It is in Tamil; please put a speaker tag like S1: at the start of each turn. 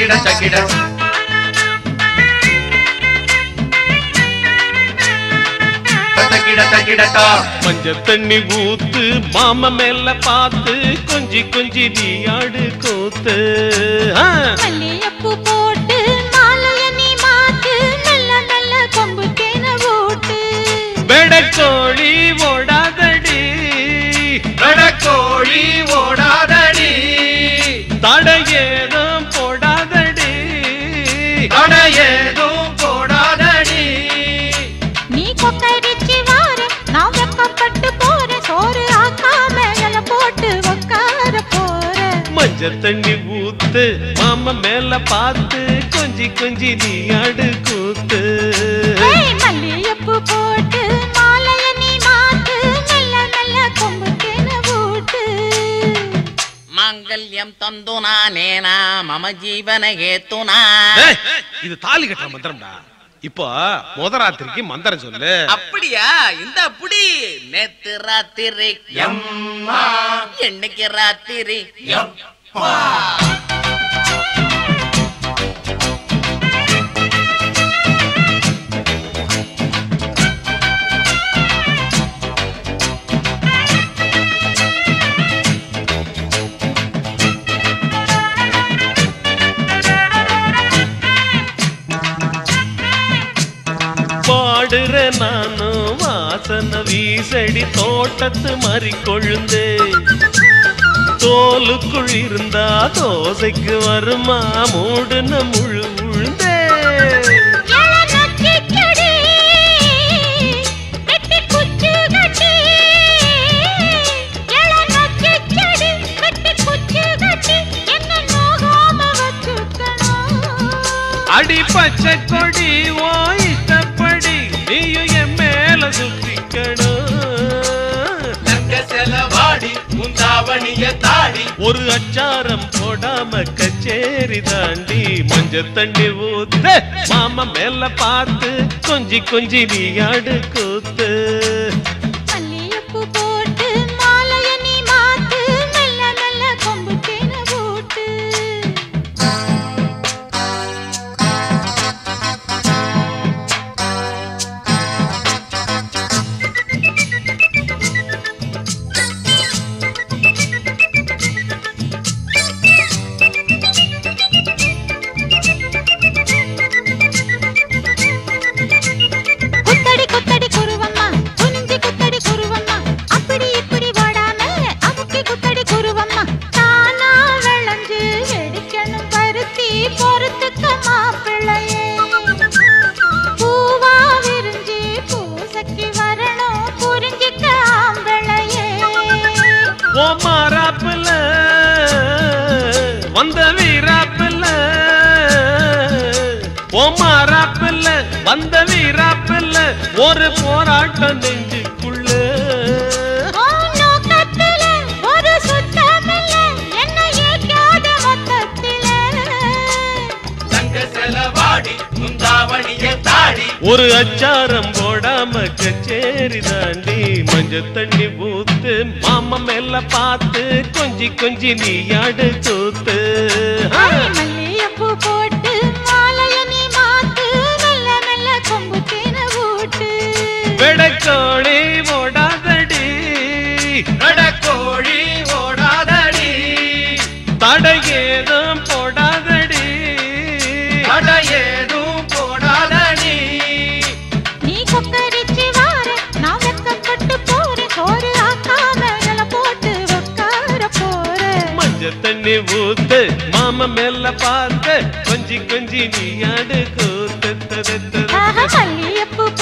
S1: தக்கிட தக்கிட தக்கிட தக்கிடட்டா
S2: மஞ்ச தண்ணி ஊத்து மாம மேல பார்த்து கொஞ்சி கொஞ்சி நீ ஆடு கூத்து ஆ.
S3: மல்லியப்பூ போட்டு மாலைய நீ மாத்து மெல்ல மெல்ல கொம்பு தேன ஓட்டு
S2: வெடக்கோழி ஓடாதடி
S1: கோழி ஓடாதடி
S2: தடையேதும் போடாதடி
S1: தட ஏதும் போடாதடி
S3: நீ கொக்கரிச்சு வார நான் வெக்கப்பட்டு போறேன் சோறு ஆக்காம இல போட்டு உக்கார போறேன்
S2: மஞ்ச தண்ணி ஊத்து மாம மேல பார்த்து கொஞ்சி கொஞ்சி நீ ஆடு கூத்து
S3: ஏய், மல்லியப்பூ போட்டு மாலைய நீ மாத்து மெல்ல மெல்ல கொம்பு தேன ஓட்டு
S4: మాంగళ్యం తందునా నేనా మమ జీవన హేతునా
S2: ஏய், இது தாலி கட்டுற மந்திரம்டா இப்போ முத ராத்திரிக்கு மந்திரம் சொல்லு
S4: அப்படியா இந்த அப்படி நேத்து ராத்திரி
S1: எம்மா
S4: என்னைக்கு ராத்திரி
S1: எப்பா
S2: பாடுற நானும் வாசன வீசடி தோட்டத்து மறி கொழுந்து தோலுக்குள் இருந்தா தோசைக்கு வருமா மூடுன முழு உழுந்தே
S3: எல நொச்சிக்கடி, வெட்டி குச்சு கட்டி. எல நொச்சிக்கடி, வெட்டி குச்சு கட்டி, என்ன நோகாம வச்சுக்கணும்.
S2: அடி பச்சை கொடி ஓ இஷ்டப்படி நீயும் என் மேல சுத்திக்கணும்
S1: தங்க செலவாடி முந்தாவணிய தாடி
S2: ஒரு அச்சாரம் போடாம கச்சேரி தாண்டி மஞ்ச தண்ணி ஊத்து மாமா மேல பார்த்து கொஞ்சி கொஞ்சி நீ ஆடு கூத்து
S3: மல்லிகைப்பூ போட்டு மாலைய நீ மாத்து, மெல்ல மெல்ல கொம்பு தேனை ஊட்டு. குத்தடி குத்தடி குருவம்மா குனிஞ்சி குத்தடி குருவம்மா அப்படி இப்படி ஓடாம அமுக்கி குத்தடி குருவம்மா தானா விளைஞ்சு வெடிக்கணும் பருத்தி பொறுத்துக்க மாப்பிள்ளையே பூவா விரிஞ்சு பூசக்கி வரணும் புரிஞ்சிக்க ஆம்பிள்ளையே
S2: ஓ மாறாப்புல வந்த வீராப்புல ஓ மாறாப்புல வந்த வீராப்புல ஒரு போராட்டம் நெஞ்சுக்குள்ள
S3: உன் நோக்கத்துல ஒரு சுத்தமில்ல என்னை ஏற்காத மொத்தத்தில
S1: தங்க செலவாடி முந்தாவணிய தாடி
S2: ஒரு அச்சாரம் போடாம கச்சேரி தாண்டி மஞ்ச தண்ணி ஊத்து மாமா மேல பார்த்து கொஞ்சி கொஞ்சி நீ ஆடு கூத்து ஆ.
S3: மல்லிகைப்பூ போட்டு மாலைய நீ மாத்து மெல்ல மெல்ல கொம்பு தேனை ஊட்டு
S2: வெடக்கோழி ஓடாதடி
S1: கோழி ஓடாதடி
S2: தடையேதும் போடாதடி
S1: தட ஏதும் போடாதடி
S3: நீ கொக்கரிச்சு வார நான் வெக்கப்பட்டு போறேன் சோறு ஆக்காம இல போட்டு உட்கார போறேன்
S2: மஞ்ச தண்ணி ஊத்து மாமா மேல பார்த்து கொஞ்சி கொஞ்சி நீ ஆடு கூத்து
S3: ஆஹா, மல்லிகைப்பூ